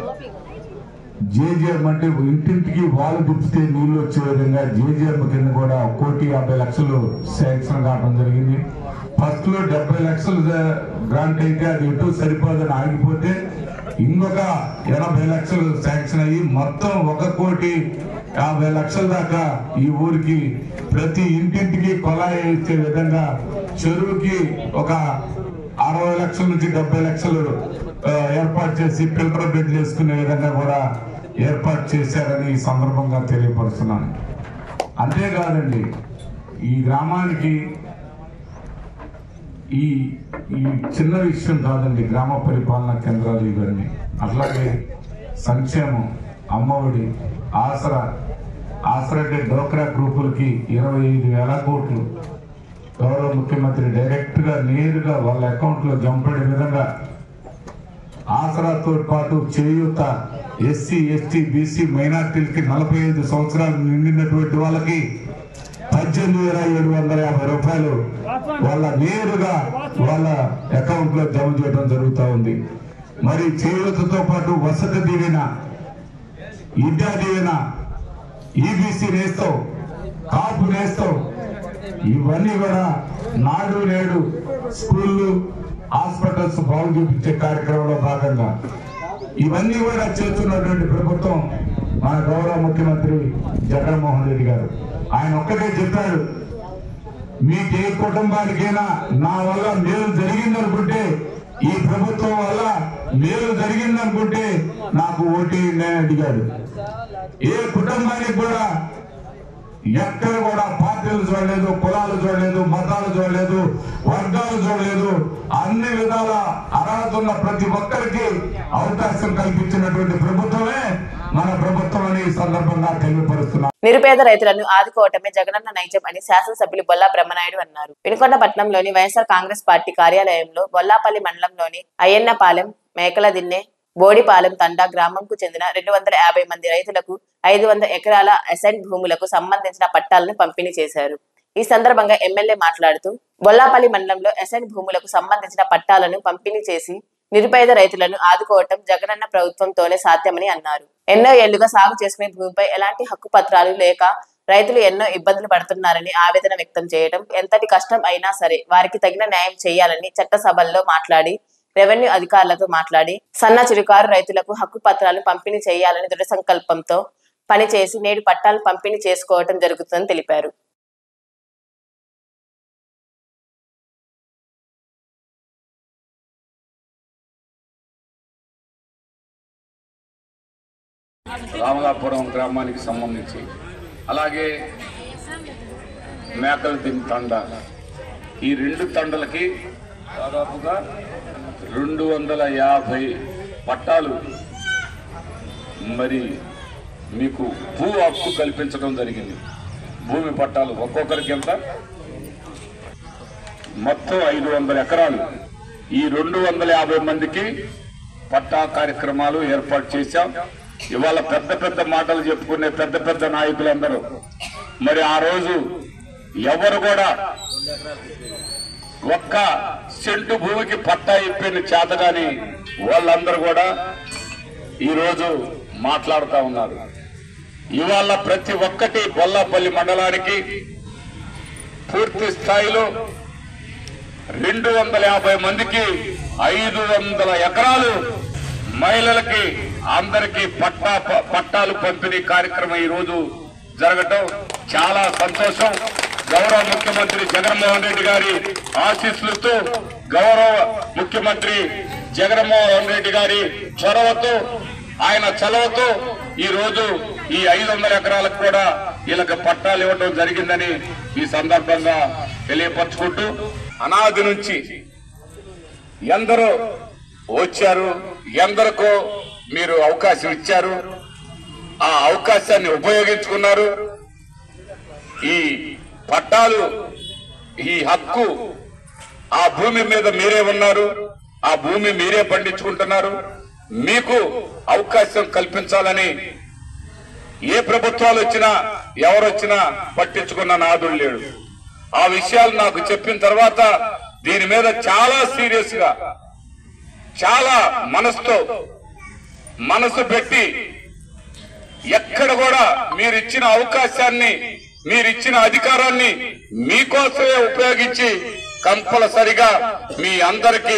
జేజేఎం అంటే ఇంటింటికి వాళ్ళు గుప్పితే నీళ్లు వచ్చే విధంగా జేజేఎం కింద కూడా ఒక కోటి యాభై లక్షలు శాంక్షన్ కావడం జరిగింది ఫస్ట్ లో డెబ్బై లక్షలు జ- గ్రాంట్ అయితే అది ఎటు సరిపోదని ఆగిపోతే ఇంకొక ఎనభై లక్షలు శాంక్షన్ అయ్యి మొత్తం ఒక కోటి యాభై లక్షల దాకా ఈ ఊరికి ప్రతి ఇంటింటికి కొలాయి ఇచ్చే విధంగా చెరువుకి ఒక అరవై లక్షల నుంచి డెబ్బై లక్షలు ఆ, ఏర్పాటు చేసి ఫిల్టర్ బెడ్ చేసుకునే విధంగా కూడా ఏర్పాటు చేశారని ఈ సందర్భంగా తెలియపరుస్తున్నాను అంతేకాదండి ఈ గ్రామానికి ఈ ఈ చిన్న విషయం కాదండి గ్రామ పరిపాలనా కేంద్రాలు ఇవన్నీ అట్లాగే సంక్షేమం అమ్మఒడి ఆసరా ఆసరా అంటే డోక్రా గ్రూపులకి ఇరవై ఐదు వేల కోట్లు గౌరవ ముఖ్యమంత్రి డైరెక్ట్ గా నేరుగా వాళ్ళ అకౌంట్ లో జంపడే విధంగా ఆసరాతో పాటు చేయూత ఎస్సీ ఎస్టీ బీసీ మైనార్టీలకి నలభై ఐదు సంవత్సరాలు నిండినటువంటి వాళ్ళకి పద్దెనిమిది వేల ఏడు వందల యాభై రూపాయలు వాళ్ళ నేరుగా వాళ్ళ అకౌంట్ లో జమ చేయడం జరుగుతూ ఉంది మరి చేయూతతో పాటు వసతి దీవెన విద్యా దీవెన ఈబీసీ నేస్తావు కాపు నేస్తావు ఇవన్నీ కూడా నాడు నేడు స్కూళ్ళు హాస్పిటల్స్ బాగు చూపించే కార్యక్రమంలో భాగంగా ఇవన్నీ కూడా చేస్తున్నటువంటి ప్రభుత్వం మన గౌరవ ముఖ్యమంత్రి జగన్మోహన్ రెడ్డి గారు ఆయన ఒక్కటే చెప్పాడు మీకు ఏ కుటుంబానికైనా నా వల్ల మేలు జరిగిందనుకుంటే ఈ ప్రభుత్వం వల్ల మేలు జరిగిందనుకుంటే నాకు ఓటేయండి అని అడిగాడు ఏ కుటుంబానికి కూడా ఎక్కడ కూడా పార్టీలు చూడలేదు కులాలు చూడలేదు మతాలు చూడలేదు వర్గాలు చూడలేదు అన్ని విధాల అర్హత ఉన్న ప్రతి ఒక్కరికి అవకాశం కల్పించినటువంటి ప్రభుత్వమే మన ప్రభుత్వం అని ఈ సందర్భంగా తెలియపరుస్తున్నాం నిరుపేద రైతులను ఆదుకోవటమే జగనన్న నైజం అని శాసనసభ్యులు బొల్లా బ్రహ్మనాయుడు అన్నారు వినుకొండపట్నంలోని వైఎస్ఆర్ కాంగ్రెస్ పార్టీ కార్యాలయంలో బొల్లాపల్లి మండలంలోని అయ్యన్నపాలెం మేకల దిన్నె బోడిపాలెం తండా గ్రామంకు చెందిన రెండు వందల యాభై మంది రైతులకు ఐదు వందల ఎకరాల అసైన్ భూములకు సంబంధించిన పట్టాలను పంపిణీ చేశారు ఈ సందర్భంగా ఎమ్మెల్యే మాట్లాడుతూ బొల్లాపల్లి మండలంలో అసైన్ భూములకు సంబంధించిన పట్టాలను పంపిణీ చేసి నిరుపేద రైతులను ఆదుకోవటం జగనన్న ప్రభుత్వంతోనే సాధ్యమని అన్నారు ఎన్నో ఏళ్లుగా సాగు చేసుకునే భూమిపై ఎలాంటి హక్కు పత్రాలు లేక రైతులు ఎన్నో ఇబ్బందులు పడుతున్నారని ఆవేదన వ్యక్తం చేయడం ఎంతటి కష్టం అయినా సరే వారికి తగిన న్యాయం చేయాలని చట్టసభల్లో మాట్లాడి రెవెన్యూ అధికారులతో మాట్లాడి సన్న చిరుకారు రైతులకు హక్కు పత్రాలు పంపిణీ చేయాలని దృఢ సంకల్పంతో పనిచేసి నేడు పట్టాలు పంపిణీ చేసుకోవటం జరుగుతుందని తెలిపారు రామలాపురం గ్రామానికి సంబంధించి అలాగే మేకల దిన్ తండ ఈ రెండు తండలకి దాదాపుగా రెండు వందల యాభై పట్టాలు మరి మీకు భూ హక్కు కల్పించడం జరిగింది భూమి పట్టాలు ఒక్కొక్కరికి ఎంత మొత్తం ఐదు వందల ఎకరాలు ఈ రెండు వందల యాభై మందికి పట్టా కార్యక్రమాలు ఏర్పాటు చేశాం ఇవాళ పెద్ద పెద్ద మాటలు చెప్పుకునే పెద్ద పెద్ద నాయకులందరూ మరి ఆ రోజు ఎవరు కూడా ఒక్క సెంటు భూమికి పట్టా ఇప్పిన చేతగాని వాళ్ళందరూ కూడా ఈరోజు మాట్లాడుతూ ఉన్నారు ఇవాళ ప్రతి ఒక్కటి బొల్లాపల్లి మండలానికి పూర్తి స్థాయిలో రెండు వందల యాభై మందికి ఐదు వందల ఎకరాలు మహిళలకి అందరికీ పట్టా ప- పట్టాలు పంపిణీ కార్యక్రమం ఈ రోజు జరగటం చాలా సంతోషం గౌరవ ముఖ్యమంత్రి జగన్మోహన్ రెడ్డి గారి ఆశీస్సులతో గౌరవ ముఖ్యమంత్రి జగన్మోహన్ రెడ్డి గారి చొరవతో ఆయన చలవతో ఈ రోజు ఈ ఐదు వందల ఎకరాలకు కూడా వీళ్ళకి పట్టాలు ఇవ్వడం జరిగిందని ఈ సందర్భంగా తెలియపరచుకుంటూ అనాది నుంచి ఎందరో వచ్చారు ఎందరికో మీరు అవకాశం ఇచ్చారు ఆ అవకాశాన్ని ఉపయోగించుకున్నారు ఈ పట్టాలు ఈ హక్కు ఆ భూమి మీద మీరే ఉన్నారు ఆ భూమి మీరే పండించుకుంటున్నారు మీకు అవకాశం కల్పించాలని ఏ ప్రభుత్వాలు వచ్చినా ఎవరొచ్చినా పట్టించుకున్న నాదుడు లేడు ఆ విషయాలు నాకు చెప్పిన తర్వాత దీని మీద చాలా సీరియస్ గా చాలా మనసుతో మనసు పెట్టి ఎక్కడ కూడా మీరిచ్చిన అవకాశాన్ని మీరిచ్చిన అధికారాన్ని మీకోసమే ఉపయోగించి కంపల్సరిగా మీ అందరికీ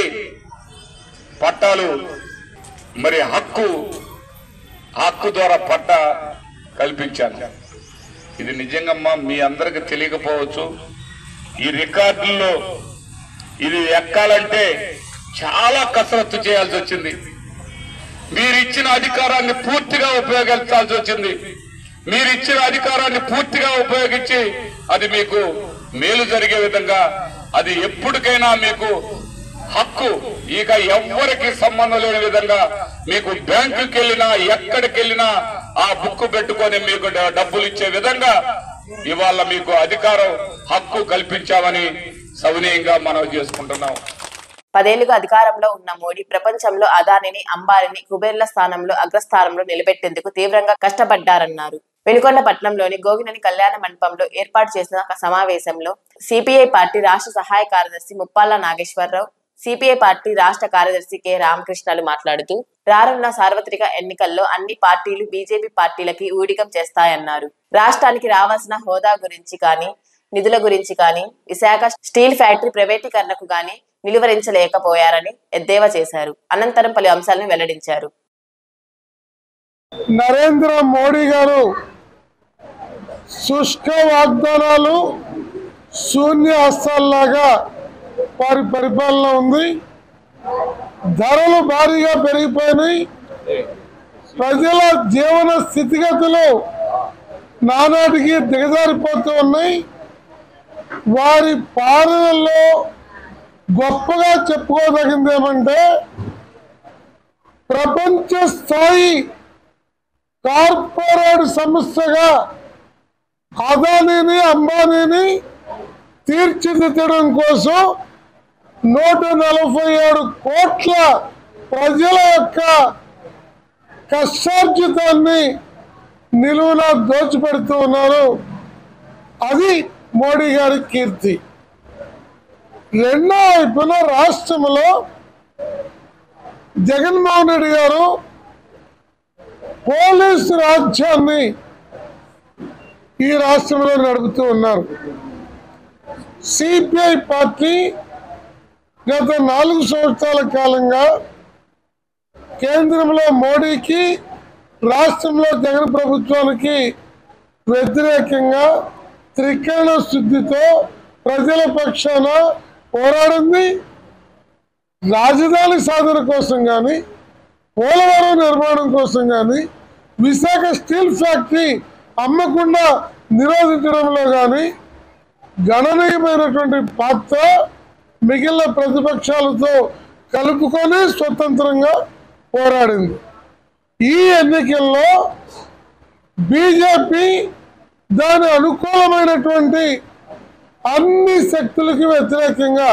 పట్టాలు మరి హక్కు హక్కు ద్వారా పట్ట కల్పించాను ఇది నిజంగా మీ అందరికి తెలియకపోవచ్చు ఈ రికార్డుల్లో ఇది ఎక్కాలంటే చాలా కసరత్తు చేయాల్సి వచ్చింది మీరు ఇచ్చిన అధికారాన్ని పూర్తిగా ఉపయోగించాల్సి వచ్చింది మీరు ఇచ్చిన అధికారాన్ని పూర్తిగా ఉపయోగించి అది మీకు మేలు జరిగే విధంగా అది ఎప్పటికైనా మీకు హక్కు ఇక ఎవ్వరికి సంబంధం లేని విధంగా మీకు బ్యాంకుకి వెళ్ళినా ఎక్కడికి వెళ్ళినా ఆ బుక్ పెట్టుకొని మీకు డ- డబ్బులు ఇచ్చే విధంగా ఇవాళ మీకు అధికారం హక్కు కల్పించామని సవినీయంగా మనం చేసుకుంటున్నాం పదేళ్లుగా అధికారంలో ఉన్న మోడీ ప్రపంచంలో అదానిని అంబానీని కుబేర్ల స్థానంలో అగ్రస్థానంలో నిలబెట్టేందుకు తీవ్రంగా కష్టపడ్డారన్నారు వెనుకొండ పట్టణంలోని గోగినని కళ్యాణ మండపంలో ఏర్పాటు చేసిన ఒక సమావేశంలో సిపిఐ పార్టీ రాష్ట్ర సహాయ కార్యదర్శి ముప్పాల నాగేశ్వరరావు సిపిఐ పార్టీ రాష్ట్ర కార్యదర్శి కె రామకృష్ణలు మాట్లాడుతూ రానున్న సార్వత్రిక ఎన్నికల్లో అన్ని పార్టీలు బీజేపీ పార్టీలకి ఊడిగం చేస్తాయన్నారు రాష్ట్రానికి రావాల్సిన హోదా గురించి కానీ నిధుల గురించి కానీ విశాఖ స్టీల్ ఫ్యాక్టరీ ప్రైవేటీకరణకు గాని నిలువరించలేకపోయారని ఎద్దేవా చేశారు అనంతరం పలు అంశాలను వెల్లడించారు నరేంద్ర మోడీ గారు శుష్క వాగ్దానాలు శూన్య హస్తాల్లాగా వారి పరిపాలన ఉంది ధరలు భారీగా పెరిగిపోయినాయి ప్రజల జీవన స్థితిగతులు నానాటికి దిగజారిపోతూ ఉన్నాయి వారి పాలనలో గొప్పగా చెప్పుకోదగింది ఏమంటే ప్రపంచ స్థాయి కార్పొరేట్ సంస్థగా అదానీని అంబానీని తీర్చిదిద్దడం కోసం నూట నలభై ఏడు కోట్ల ప్రజల యొక్క కష్టార్జితాన్ని నిలువున దోచిపెడుతూ ఉన్నారు అది మోడీ గారి కీర్తి రెండో వైపున రాష్ట్రంలో జగన్మోహన్ రెడ్డి గారు పోలీసు రాజ్యాన్ని ఈ రాష్ట్రంలో నడుపుతూ ఉన్నారు సిపిఐ పార్టీ గత నాలుగు సంవత్సరాల కాలంగా కేంద్రంలో మోడీకి రాష్ట్రంలో జగన్ ప్రభుత్వానికి వ్యతిరేకంగా త్రికరణ శుద్ధితో ప్రజల పక్షాన పోరాడింది రాజధాని సాధన కోసం కానీ పోలవరం నిర్మాణం కోసం కానీ విశాఖ స్టీల్ ఫ్యాక్టరీ అమ్మకుండా నిరోధించడంలో కానీ గణనీయమైనటువంటి పాత్ర మిగిలిన ప్రతిపక్షాలతో కలుపుకొని స్వతంత్రంగా పోరాడింది ఈ ఎన్నికల్లో బీజేపీ దాని అనుకూలమైనటువంటి అన్ని శక్తులకి వ్యతిరేకంగా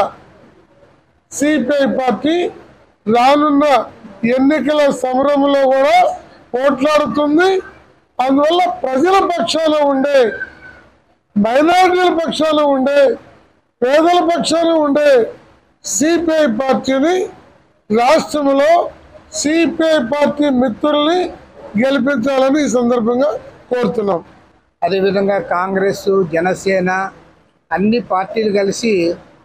సిపిఐ పార్టీ రానున్న ఎన్నికల సమరంలో కూడా పోట్లాడుతుంది అందువల్ల ప్రజల పక్షాన ఉండే మైనారిటీల పక్షాన ఉండే పేదల పక్షాన ఉండే సిపిఐ పార్టీని రాష్ట్రంలో సిపిఐ పార్టీ మిత్రుల్ని గెలిపించాలని ఈ సందర్భంగా కోరుతున్నాం అదేవిధంగా కాంగ్రెస్ జనసేన అన్ని పార్టీలు కలిసి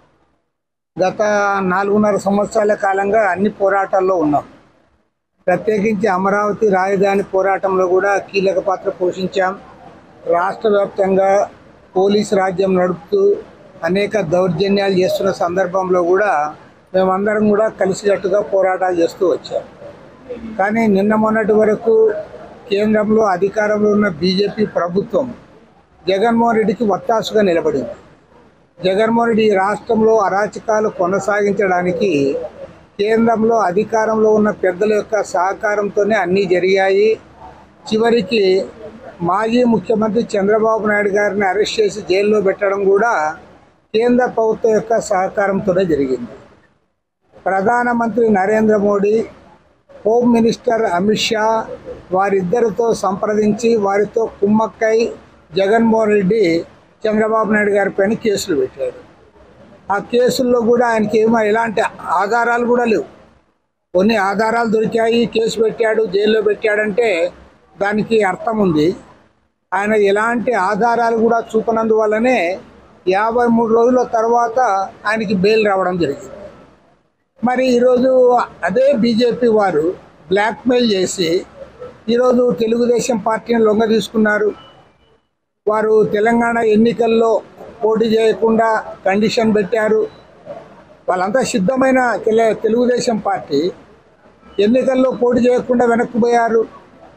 గత నాలుగున్నర సంవత్సరాల కాలంగా అన్ని పోరాటాల్లో ఉన్నాం ప్రత్యేకించి అమరావతి రాజధాని పోరాటంలో కూడా కీలక పాత్ర పోషించాం రాష్ట్ర వ్యాప్తంగా పోలీసు రాజ్యం నడుపుతూ అనేక దౌర్జన్యాలు చేస్తున్న సందర్భంలో కూడా మేమందరం కూడా కలిసికట్టుగా పోరాటాలు చేస్తూ వచ్చాం కానీ నిన్న మొన్నటి వరకు కేంద్రంలో అధికారంలో ఉన్న బీజేపీ ప్రభుత్వం జగన్మోహన్ రెడ్డికి వత్తాసుగా నిలబడింది జగన్మోహన్ రెడ్డి ఈ రాష్ట్రంలో అరాచకాలు కొనసాగించడానికి కేంద్రంలో అధికారంలో ఉన్న పెద్దల యొక్క సహకారంతోనే అన్నీ జరిగాయి చివరికి మాజీ ముఖ్యమంత్రి చంద్రబాబు నాయుడు గారిని అరెస్ట్ చేసి జైల్లో పెట్టడం కూడా కేంద్ర ప్రభుత్వం యొక్క సహకారంతోనే జరిగింది ప్రధానమంత్రి నరేంద్ర మోడీ హోమ్ మినిస్టర్ అమిత్ షా వారిద్దరితో సంప్రదించి వారితో కుమ్మక్కై జగన్మోహన్ రెడ్డి చంద్రబాబు నాయుడు గారి పైన కేసులు పెట్టాడు ఆ కేసుల్లో కూడా ఆయనకి ఏమో ఎలాంటి ఆధారాలు కూడా లేవు కొన్ని ఆధారాలు దొరికాయి కేసు పెట్టాడు జైల్లో పెట్టాడంటే దానికి అర్థం ఉంది ఆయన ఎలాంటి ఆధారాలు కూడా చూపనందువల్లనే యాభై మూడు రోజుల తర్వాత ఆయనకి బెయిల్ రావడం జరిగింది మరి ఈరోజు అదే బీజేపీ వారు బ్లాక్మెయిల్ చేసి ఈరోజు తెలుగుదేశం పార్టీని లొంగ తీసుకున్నారు వారు తెలంగాణ ఎన్నికల్లో పోటీ చేయకుండా కండిషన్ పెట్టారు వాళ్ళంతా సిద్ధమైన తెల- తెలుగుదేశం పార్టీ ఎన్నికల్లో పోటీ చేయకుండా వెనక్కిపోయారు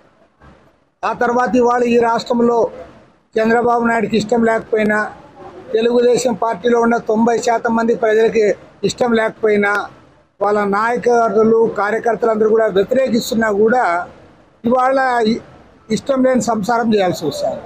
ఆ తర్వాత ఇవాళ ఈ రాష్ట్రంలో చంద్రబాబు నాయుడుకి ఇష్టం లేకపోయినా తెలుగుదేశం పార్టీలో ఉన్న తొంభై శాతం మంది ప్రజలకి ఇష్టం లేకపోయినా వాళ్ళ నాయకులు కార్యకర్తలందరూ కూడా వ్యతిరేకిస్తున్నా కూడా ఇవాళ ఇ- ఇష్టం లేని సంసారం చేయాల్సి వస్తుంది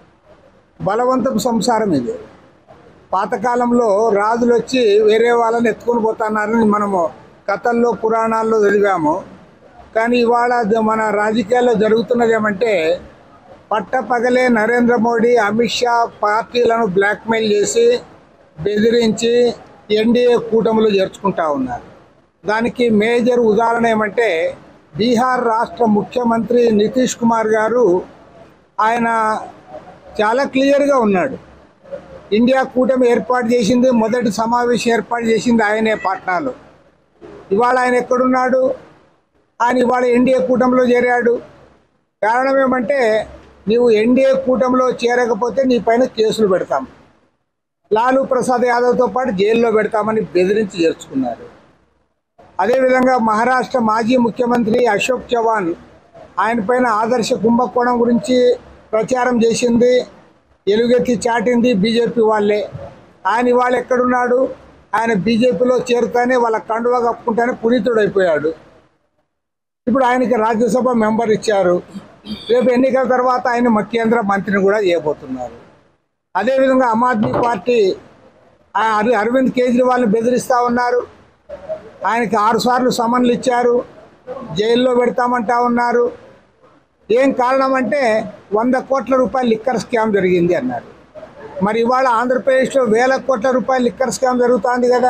బలవంతం సంసారం ఇది పాతకాలంలో రాజులు వచ్చి వేరే వాళ్ళని ఎత్తుకొని పోతున్నారని మనము కథల్లో పురాణాల్లో చదివాము కానీ ఇవాళ ద- మన రాజకీయాల్లో జరుగుతున్నది ఏమంటే పట్టపగలే నరేంద్ర మోడీ అమిత్ షా పార్టీలను బ్లాక్మెయిల్ చేసి బెదిరించి ఎన్డీఏ కూటమిలో చేర్చుకుంటా ఉన్నారు దానికి మేజర్ ఉదాహరణ ఏమంటే బీహార్ రాష్ట్ర ముఖ్యమంత్రి నితీష్ కుమార్ గారు ఆయన చాలా క్లియర్గా ఉన్నాడు ఇండియా కూటమి ఏర్పాటు చేసింది మొదటి సమావేశం ఏర్పాటు చేసింది ఆయనే పాట్నాలో ఇవాళ ఆయన ఎక్కడున్నాడు ఆయన ఇవాళ ఎన్డీఏ కూటమిలో చేరాడు కారణం ఏమంటే నీవు ఎన్డీఏ కూటమిలో చేరకపోతే నీ పైన కేసులు పెడతాం లాలూ ప్రసాద్ యాదవ్తో పాటు జైల్లో పెడతామని బెదిరించి చేర్చుకున్నారు అదేవిధంగా మహారాష్ట్ర మాజీ ముఖ్యమంత్రి అశోక్ చవాన్ ఆయన పైన ఆదర్శ కుంభకోణం గురించి ప్రచారం చేసింది ఎలుగెత్తి చాటింది బీజేపీ వాళ్ళే ఆయన ఇవాళ ఎక్కడున్నాడు ఆయన బీజేపీలో చేరుతానే వాళ్ళ కండువా కప్పుకుంటానే పునీతుడైపోయాడు ఇప్పుడు ఆయనకి రాజ్యసభ మెంబర్ ఇచ్చారు రేపు ఎన్నికల తర్వాత ఆయన మ- కేంద్ర మంత్రిని కూడా చేయబోతున్నారు అదేవిధంగా ఆమ్ ఆద్మీ పార్టీ ఆ అర- అరవింద్ కేజ్రీవాల్ని బెదిరిస్తూ ఉన్నారు ఆయనకి ఆరు సార్లు సమన్లు ఇచ్చారు జైల్లో పెడతామంటా ఉన్నారు ఏం కారణం అంటే వంద కోట్ల రూపాయల లిక్కర్ స్కామ్ జరిగింది అన్నారు మరి ఇవాళ ఆంధ్రప్రదేశ్లో వేల కోట్ల రూపాయల లిక్కర్ స్కామ్ జరుగుతోంది కదా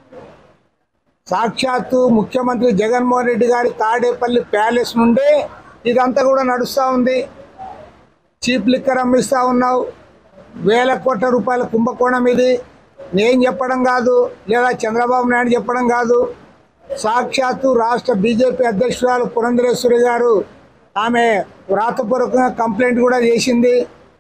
సాక్షాత్తు ముఖ్యమంత్రి జగన్మోహన్ రెడ్డి గారి తాడేపల్లి ప్యాలెస్ నుండే ఇదంతా కూడా నడుస్తూ ఉంది చీప్ లిక్కర్ అమ్మిస్తూ ఉన్నావు వేల కోట్ల రూపాయల కుంభకోణం ఇది నేను చెప్పడం కాదు లేదా చంద్రబాబు నాయుడు చెప్పడం కాదు సాక్షాత్తు రాష్ట్ర బీజేపీ అధ్యక్షురాలు పురంధరేశ్వరి గారు ఆమె వ్రాతపూర్వకంగా కంప్లైంట్ కూడా చేసింది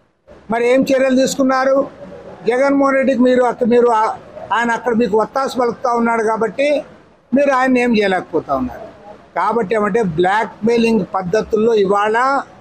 మరి ఏం చర్యలు తీసుకున్నారు జగన్మోహన్ రెడ్డికి మీరు అక్కడ మీరు ఆ- ఆయన అక్కడ మీకు ఒత్తాసు పలుకుతూ ఉన్నాడు కాబట్టి మీరు ఆయన ఏం చేయలేకపోతా ఉన్నారు కాబట్టి ఏమంటే బ్లాక్ మెయిలింగ్ పద్ధతుల్లో ఇవాళ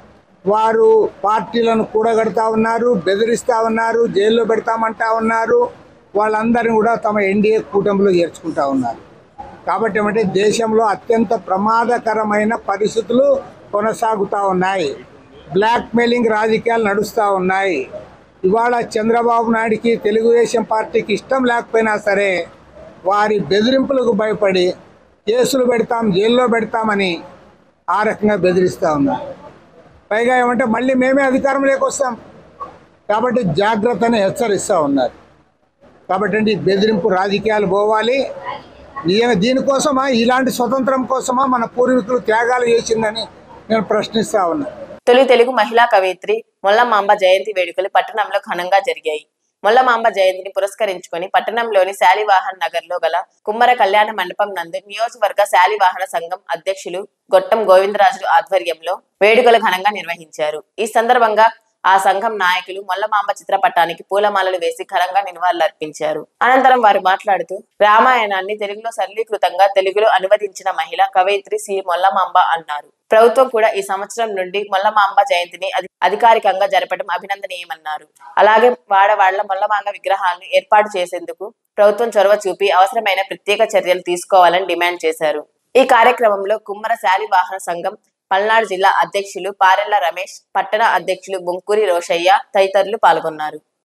వారు పార్టీలను కూడగడతా ఉన్నారు బెదిరిస్తూ ఉన్నారు జైల్లో పెడతామంటా ఉన్నారు వాళ్ళందరినీ కూడా తమ ఎన్డీఏ కూటమిలో చేర్చుకుంటా ఉన్నారు కాబట్టి ఏమంటే దేశంలో అత్యంత ప్రమాదకరమైన పరిస్థితులు కొనసాగుతూ ఉన్నాయి బ్లాక్ మెయిలింగ్ రాజకీయాలు నడుస్తూ ఉన్నాయి ఇవాళ చంద్రబాబు నాయుడికి తెలుగుదేశం పార్టీకి ఇష్టం లేకపోయినా సరే వారి బెదిరింపులకు భయపడి కేసులు పెడతాం జైల్లో పెడతామని ఆ రకంగా బెదిరిస్తూ ఉన్నారు పైగా ఏమంటే మళ్ళీ మేమే అధికారంలోకి వస్తాం కాబట్టి జాగ్రత్తని హెచ్చరిస్తూ ఉన్నారు కాబట్టి అండి బెదిరింపు రాజకీయాలు పోవాలి నిజంగా దీనికోసమా ఇలాంటి స్వతంత్రం కోసమా మన పూర్వీకులు త్యాగాలు చేసిందని నేను ప్రశ్నిస్తా ఉన్నా తొలి తెలుగు మహిళా కవయిత్రి మొల్లమాంబ జయంతి వేడుకలు పట్టణంలో ఘనంగా జరిగాయి మొల్లమాంబ జయంతిని పురస్కరించుకొని పట్టణంలోని శాలివాహన్ నగర్ లో గల కుమ్మర కళ్యాణ మండపం నందు నియోజకవర్గ శాలివాహన సంఘం అధ్యక్షులు గొట్టం గోవిందరాజులు ఆధ్వర్యంలో వేడుకలు ఘనంగా నిర్వహించారు ఈ సందర్భంగా ఆ సంఘం నాయకులు మొల్లమాంబ చిత్రపటానికి పూలమాలలు వేసి ఘనంగా నివాళులర్పించారు అనంతరం వారు మాట్లాడుతూ రామాయణాన్ని తెలుగులో సరళీకృతంగా తెలుగులో అనువదించిన మహిళ కవయిత్రి శ్రీ మొల్లమాంబ అన్నారు ప్రభుత్వం కూడా ఈ సంవత్సరం నుండి మొల్లమాంబ జయంతిని అధి- అధికారికంగా జరపడం అభినందనీయమన్నారు అలాగే వాడవాళ్ల మొల్లమాంగ విగ్రహాలను ఏర్పాటు చేసేందుకు ప్రభుత్వం చొరవ చూపి అవసరమైన ప్రత్యేక చర్యలు తీసుకోవాలని డిమాండ్ చేశారు ఈ కార్యక్రమంలో కుమ్మర శాలి వాహన సంఘం పల్నాడు జిల్లా అధ్యక్షులు పారెళ్ల రమేష్ పట్టణ అధ్యక్షులు బొంకూరి రోషయ్య తదితరులు పాల్గొన్నారు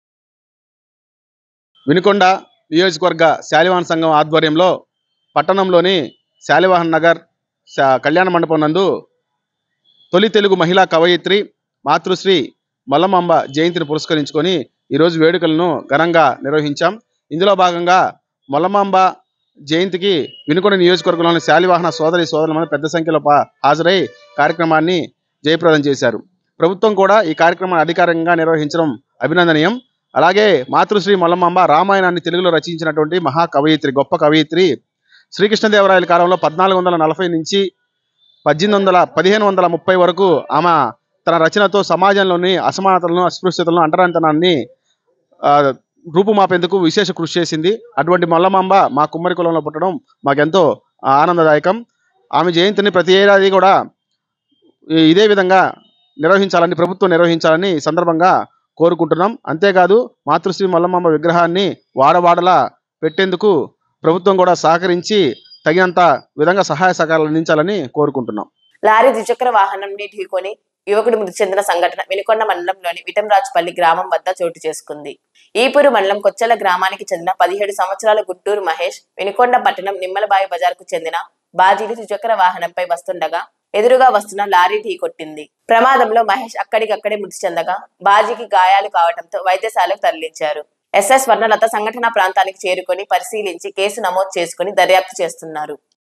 వినుకొండ నియోజకవర్గ శాలివాహన సంఘం ఆధ్వర్యంలో పట్టణంలోని శాలివాహన్ నగర్ శా- కళ్యాణ మండపం నందు తొలి తెలుగు మహిళా కవయిత్రి మాతృశ్రీ మల్లమాంబ జయంతిని పురస్కరించుకొని ఈరోజు వేడుకలను ఘనంగా నిర్వహించాం ఇందులో భాగంగా మల్లమాంబ జయంతికి వినుకొండ నియోజకవర్గంలోని శాలివాహన సోదరి సోదరుల పెద్ద సంఖ్యలో పా- హాజరై కార్యక్రమాన్ని జయప్రదం చేశారు ప్రభుత్వం కూడా ఈ కార్యక్రమాన్ని అధికారికంగా నిర్వహించడం అభినందనీయం అలాగే మాతృశ్రీ మల్లమాంబ రామాయణాన్ని తెలుగులో రచించినటువంటి మహా కవయిత్రి గొప్ప కవయిత్రి శ్రీకృష్ణదేవరాయల కాలంలో పద్నాలుగు వందల నలభై నుంచి పద్దెనిమిది వందల పదిహేను వందల ముప్పై వరకు ఆమె తన రచనతో సమాజంలోని అసమానతలను అస్పృశ్యతలను అంటరాంతనాన్ని ఆ, రూపుమాపేందుకు విశేష కృషి చేసింది అటువంటి మల్లమాంబ మా కుమ్మరి కులంలో పుట్టడం మాకెంతో ఆనందదాయకం ఆమె జయంతిని ప్రతి ఏడాది కూడా ఈ- ఇదే విధంగా నిర్వహించాలని ప్రభుత్వం నిర్వహించాలని ఈ సందర్భంగా కోరుకుంటున్నాం అంతేకాదు మాతృశ్రీ మల్లమ్మ విగ్రహాన్ని వాడవాడలా పెట్టేందుకు ప్రభుత్వం కూడా సహకరించి తగినంత విధంగా సహాయ సహకారాలు అందించాలని కోరుకుంటున్నాం లారీ ద్విచక్ర వాహనంని ఢీకొని యువకుడు మృతి చెందిన సంఘటన వినుకొండ మండలంలోని విటంరాజుపల్లి గ్రామం వద్ద చోటు చేసుకుంది ఈపూరు మండలం కొచ్చెల గ్రామానికి చెందిన పదిహేడు సంవత్సరాల గుంటూరు మహేష్ వినుకొండ పట్టణం నిమ్మలబాయి బజార్కు చెందిన బాజీలు ద్విచక్ర వాహనంపై వస్తుండగా ఎదురుగా వస్తున్న లారీ ఢీ కొట్టింది ప్రమాదంలో మహేష్ అక్కడికక్కడే మృతి చెందగా బాజీకి గాయాలు కావడంతో వైద్యశాలకు తరలించారు ఎస్ఎస్ స్వర్ణలత సంఘటనా ప్రాంతానికి చేరుకొని పరిశీలించి కేసు నమోదు చేసుకుని దర్యాప్తు చేస్తున్నారు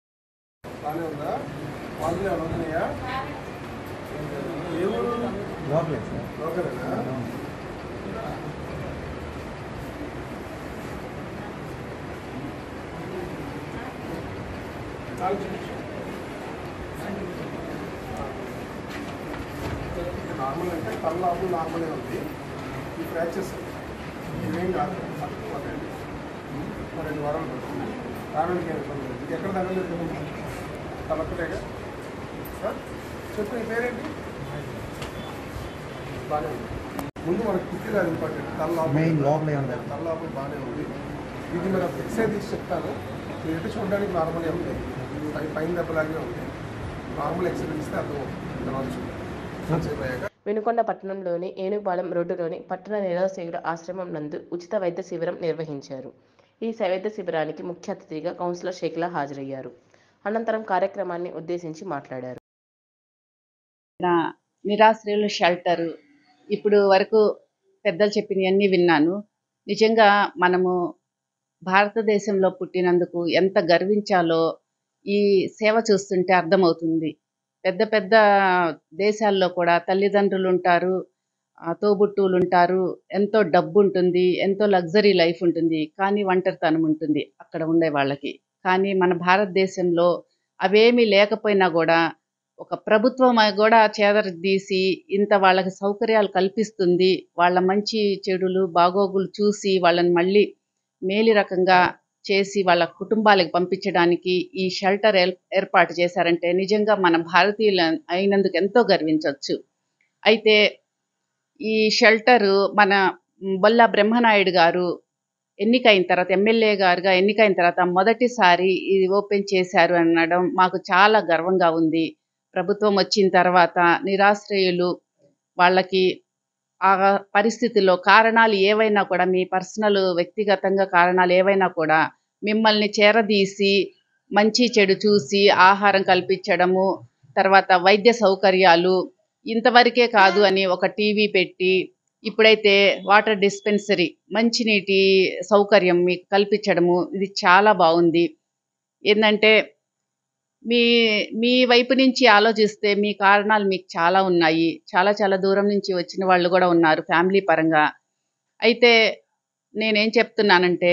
నార్మల్ అంటే తలలాపు నార్మల్గా ఉంది ఈ ఫ్రాక్చర్స్ ఇవేం కాదు పట్టుకోకండి మరి రెండు వారాలు పడుతుంది రావడానికి ఏం ఇబ్బంది లేదు. ఇది ఎక్కడ తగ్గలేదు కదా తలొక్కటేగా సార్ చెప్పు నీ పేరేంటి బాగానే ఉంది ముందు మనకు కుట్టి కాదు ఇంపార్టెంట్ తలలాపు మెయిన్ లోపలే ఉంది తలలాపు బాగానే ఉంది ఇది మనం ఎక్స్రే తీసి చెప్తాను ఇది ఎటు చూడడానికి నార్మల్గా ఉంది పై పైన దెబ్బలాగే ఉంది నార్మల్ ఎక్స్రే తీస్తే అర్థం అవుతుంది తర్వాత చూద్దాం. కొంచెంసేపు అయ్యాక వినుకొండ పట్టణంలోని ఏనుగుపాలెం రోడ్డులోని పట్టణ నిరాశయుల ఆశ్రమం నందు ఉచిత వైద్య శిబిరం నిర్వహించారు ఈ వైద్య శిబిరానికి ముఖ్య అతిథిగా కౌన్సిలర్ షేక్లా హాజరయ్యారు అనంతరం కార్యక్రమాన్ని ఉద్దేశించి మాట్లాడారు నా నిరాశ్రయుల షెల్టర్ ఇప్పుడు వరకు పెద్దలు చెప్పినవన్నీ విన్నాను నిజంగా మనము భారతదేశంలో పుట్టినందుకు ఎంత గర్వించాలో ఈ సేవ చూస్తుంటే అర్థమవుతుంది పెద్ద పెద్ద దేశాల్లో కూడా తల్లిదండ్రులు ఉంటారు ఆ, తోబుట్టువులు ఉంటారు ఎంతో డబ్బు ఉంటుంది ఎంతో లగ్జరీ లైఫ్ ఉంటుంది కానీ ఒంటరితనం ఉంటుంది అక్కడ ఉండే వాళ్ళకి కానీ మన భారతదేశంలో అవేమీ లేకపోయినా కూడా ఒక ప్రభుత్వం కూడా చేదరదీసి ఇంత వాళ్ళకి సౌకర్యాలు కల్పిస్తుంది వాళ్ళ మంచి చెడులు బాగోగులు చూసి వాళ్ళని మళ్ళీ మేలి రకంగా చేసి వాళ్ళ కుటుంబాలకు పంపించడానికి ఈ షెల్టర్ ఏల్- ఏర్పాటు చేశారంటే నిజంగా మన భారతీయుల అయినందుకు ఎంతో గర్వించవచ్చు అయితే ఈ షెల్టరు మన బొల్లా బ్రహ్మనాయుడు గారు ఎన్నికైన తర్వాత ఎమ్మెల్యే గారుగా ఎన్నికైన తర్వాత మొదటిసారి ఇది ఓపెన్ చేశారు అనడం మాకు చాలా గర్వంగా ఉంది ప్రభుత్వం వచ్చిన తర్వాత నిరాశ్రయులు వాళ్ళకి ఆ పరిస్థితుల్లో కారణాలు ఏవైనా కూడా మీ పర్సనల్ వ్యక్తిగతంగా కారణాలు ఏవైనా కూడా మిమ్మల్ని చేరదీసి మంచి చెడు చూసి ఆహారం కల్పించడము తర్వాత వైద్య సౌకర్యాలు ఇంతవరకే కాదు అని ఒక టీవీ పెట్టి ఇప్పుడైతే వాటర్ డిస్పెన్సరీ మంచినీటి సౌకర్యం మీకు కల్పించడము ఇది చాలా బాగుంది ఏంటంటే మీ మీ వైపు నుంచి ఆలోచిస్తే మీ కారణాలు మీకు చాలా ఉన్నాయి చాలా చాలా దూరం నుంచి వచ్చిన వాళ్ళు కూడా ఉన్నారు ఫ్యామిలీ పరంగా అయితే నేనేం చెప్తున్నానంటే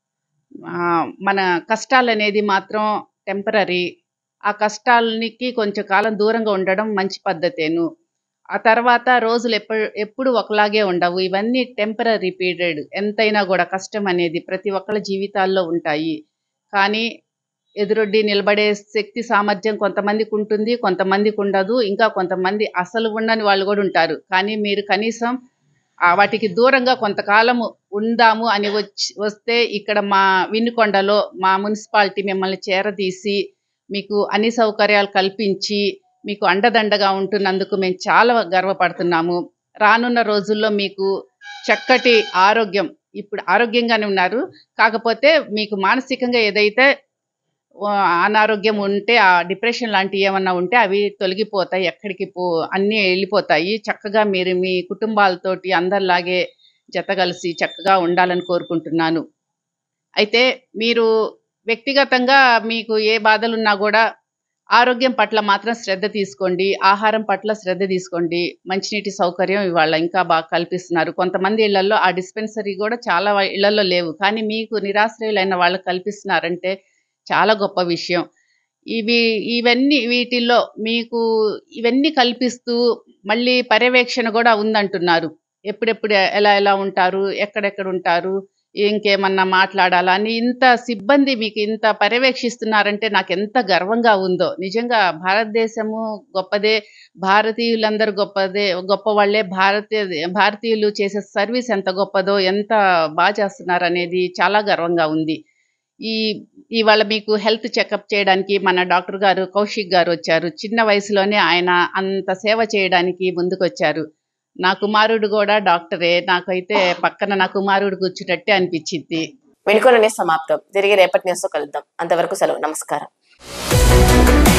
ఆ, మన కష్టాలు అనేది మాత్రం టెంపరీ ఆ కష్టాలకి కొంచెం కాలం దూరంగా ఉండడం మంచి పద్ధతేను ఆ తర్వాత రోజులు ఎప్పుడు ఎప్పుడు ఒకలాగే ఉండవు ఇవన్నీ టెంపరీ పీరియడ్ ఎంతైనా కూడా కష్టం అనేది ప్రతి ఒక్కళ్ళ జీవితాల్లో ఉంటాయి కానీ ఎదురొడ్డి నిలబడే శక్తి సామర్థ్యం కొంతమందికి ఉంటుంది కొంతమందికి ఉండదు ఇంకా కొంతమంది అసలు ఉండని వాళ్ళు కూడా ఉంటారు కానీ మీరు కనీసం ఆ వాటికి దూరంగా కొంతకాలము ఉందాము అని వచ్చి వస్తే ఇక్కడ మా వినుకొండలో మా మున్సిపాలిటీ మిమ్మల్ని చేరదీసి మీకు అన్ని సౌకర్యాలు కల్పించి మీకు అండదండగా ఉంటున్నందుకు మేము చాలా గర్వపడుతున్నాము రానున్న రోజుల్లో మీకు చక్కటి ఆరోగ్యం ఇప్పుడు ఆరోగ్యంగానే ఉన్నారు కాకపోతే మీకు మానసికంగా ఏదైతే ఆ, అనారోగ్యం ఉంటే ఆ డిప్రెషన్ లాంటివి ఏమన్నా ఉంటే అవి తొలగిపోతాయి ఎక్కడికి పో అన్నీ వెళ్ళిపోతాయి చక్కగా మీరు మీ కుటుంబాలతోటి అందరిలాగే జత కలిసి చక్కగా ఉండాలని కోరుకుంటున్నాను అయితే మీరు వ్యక్తిగతంగా మీకు ఏ బాధలున్నా కూడా ఆరోగ్యం పట్ల మాత్రం శ్రద్ధ తీసుకోండి ఆహారం పట్ల శ్రద్ధ తీసుకోండి మంచినీటి సౌకర్యం ఇవాళ ఇంకా బాగా కల్పిస్తున్నారు కొంతమంది ఇళ్లలో ఆ డిస్పెన్సరీ కూడా చాలా వా- ఇళ్లలో లేవు కానీ మీకు నిరాశ్రయులైన వాళ్ళకి కల్పిస్తున్నారంటే చాలా గొప్ప విషయం ఇవి ఇవన్నీ వీటిల్లో మీకు ఇవన్నీ కల్పిస్తూ మళ్ళీ పర్యవేక్షణ కూడా ఉందంటున్నారు ఎప్పుడెప్పుడు ఎలా ఎలా ఉంటారు ఎక్కడెక్కడ ఉంటారు ఇంకేమన్నా మాట్లాడాలా అని ఇంత సిబ్బంది మీకు ఇంత పర్యవేక్షిస్తున్నారంటే నాకు ఎంత గర్వంగా ఉందో నిజంగా భారతదేశము గొప్పదే భారతీయులందరూ గొప్పదే గొప్ప వాళ్ళే భారతీయ భారతీయులు చేసే సర్వీస్ ఎంత గొప్పదో ఎంత బాగా చేస్తున్నారు అనేది చాలా గర్వంగా ఉంది ఈ ఇవాళ మీకు హెల్త్ చెకప్ చేయడానికి మన డాక్టర్ గారు కౌశిక్ గారు వచ్చారు చిన్న వయసులోనే ఆయన అంత సేవ చేయడానికి ముందుకొచ్చారు నా కుమారుడు కూడా డాక్టరే నాకైతే పక్కన నా కుమారుడు కూర్చున్నట్టే అనిపించింది వెనుకొననే సమాప్తం తిరిగి రేపటి న్యూస్తో కలుద్దాం అంతవరకు సెలవు నమస్కారం